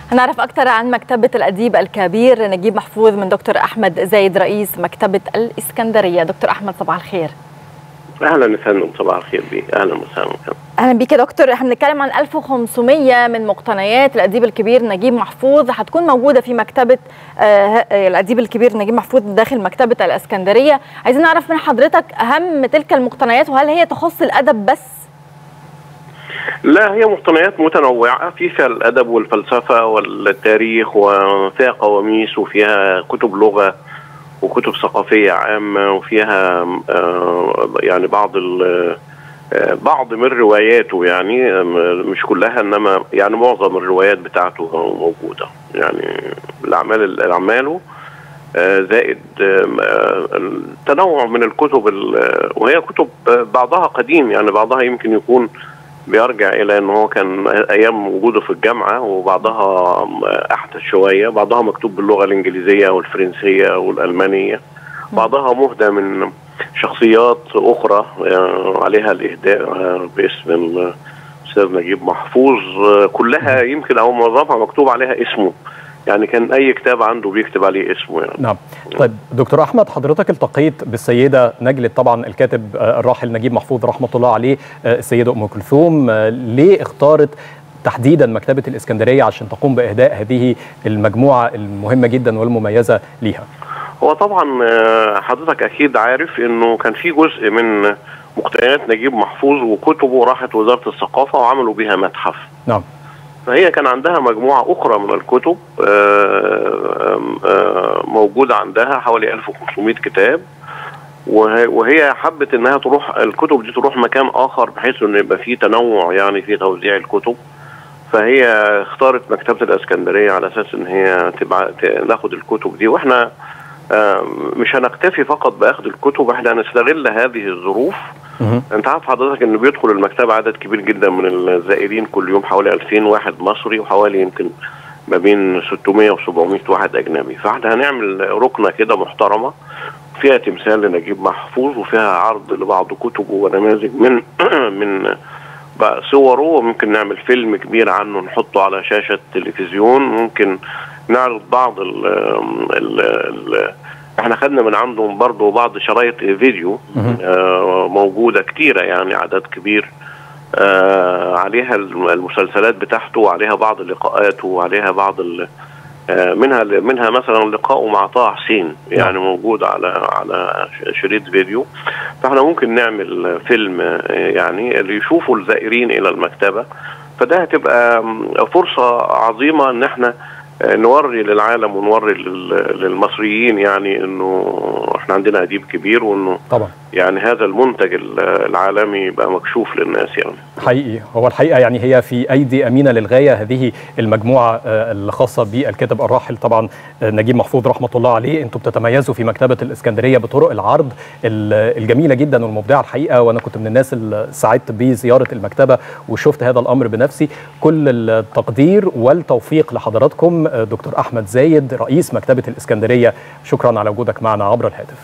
هنعرف أكثر عن مكتبة الأديب الكبير نجيب محفوظ من دكتور أحمد زايد رئيس مكتبة الإسكندرية دكتور أحمد صباح الخير اهلا يا فندم صباح الخير بيك اهلا وسهلا اهلا بيك يا دكتور احنا بنتكلم عن 1500 من مقتنيات الاديب الكبير نجيب محفوظ هتكون موجوده في مكتبه آه الاديب الكبير نجيب محفوظ داخل مكتبه الاسكندريه عايزين نعرف من حضرتك اهم تلك المقتنيات وهل هي تخص الادب بس لا هي مقتنيات متنوعة في فيها الأدب والفلسفة والتاريخ وفيها قواميس وفيها كتب لغة وكتب ثقافية عامة وفيها يعني بعض بعض من رواياته يعني مش كلها انما يعني معظم الروايات بتاعته موجوده يعني الاعمال اعماله زائد التنوع من الكتب وهي كتب بعضها قديم يعني بعضها يمكن يكون بيرجع الى ان هو كان ايام وجوده في الجامعه وبعضها احدث شويه بعضها مكتوب باللغه الانجليزيه والفرنسيه والالمانيه بعضها مهدى من شخصيات اخرى عليها الاهداء باسم الاستاذ نجيب محفوظ كلها يمكن او معظمها مكتوب عليها اسمه يعني كان اي كتاب عنده بيكتب عليه اسمه يعني. نعم طيب دكتور احمد حضرتك التقيت بالسيده نجله طبعا الكاتب الراحل نجيب محفوظ رحمه الله عليه السيده ام كلثوم ليه اختارت تحديدا مكتبه الاسكندريه عشان تقوم باهداء هذه المجموعه المهمه جدا والمميزه ليها هو طبعا حضرتك اكيد عارف انه كان في جزء من مقتنيات نجيب محفوظ وكتبه راحت وزاره الثقافه وعملوا بها متحف نعم فهي كان عندها مجموعة أخرى من الكتب موجودة عندها حوالي 1500 كتاب وهي حبت انها تروح الكتب دي تروح مكان اخر بحيث انه يبقى فيه تنوع يعني في توزيع الكتب فهي اختارت مكتبه الاسكندريه على اساس ان هي تبع ناخد الكتب دي واحنا مش هنكتفي فقط باخذ الكتب احنا هنستغل هذه الظروف انت عارف حضرتك انه بيدخل المكتبه عدد كبير جدا من الزائرين كل يوم حوالي 2000 واحد مصري وحوالي يمكن ما بين 600 و 700 واحد اجنبي فاحنا هنعمل ركنه كده محترمه فيها تمثال لنجيب محفوظ وفيها عرض لبعض كتبه ونماذج من من بقى صوره وممكن نعمل فيلم كبير عنه نحطه على شاشه تلفزيون ممكن نعرض بعض ال ال ال احنا خدنا من عندهم برضه بعض شرايط فيديو آه موجوده كتيره يعني عدد كبير آه عليها المسلسلات بتاعته وعليها بعض اللقاءات وعليها بعض آه منها منها مثلا لقائه مع طه حسين يعني موجود على على شريط فيديو فاحنا ممكن نعمل فيلم يعني اللي يشوفوا الزائرين الى المكتبه فده هتبقى فرصه عظيمه ان احنا نوري للعالم ونوري للمصريين يعني انه احنا عندنا اديب كبير وانه طبعا يعني هذا المنتج العالمي يبقى مكشوف للناس يعني حقيقي هو الحقيقه يعني هي في ايدي امينه للغايه هذه المجموعه الخاصه بالكاتب الراحل طبعا نجيب محفوظ رحمه الله عليه انتم بتتميزوا في مكتبه الاسكندريه بطرق العرض الجميله جدا والمبدعه الحقيقه وانا كنت من الناس اللي سعدت بزياره المكتبه وشفت هذا الامر بنفسي كل التقدير والتوفيق لحضراتكم دكتور احمد زايد رئيس مكتبه الاسكندريه شكرا على وجودك معنا عبر الهاتف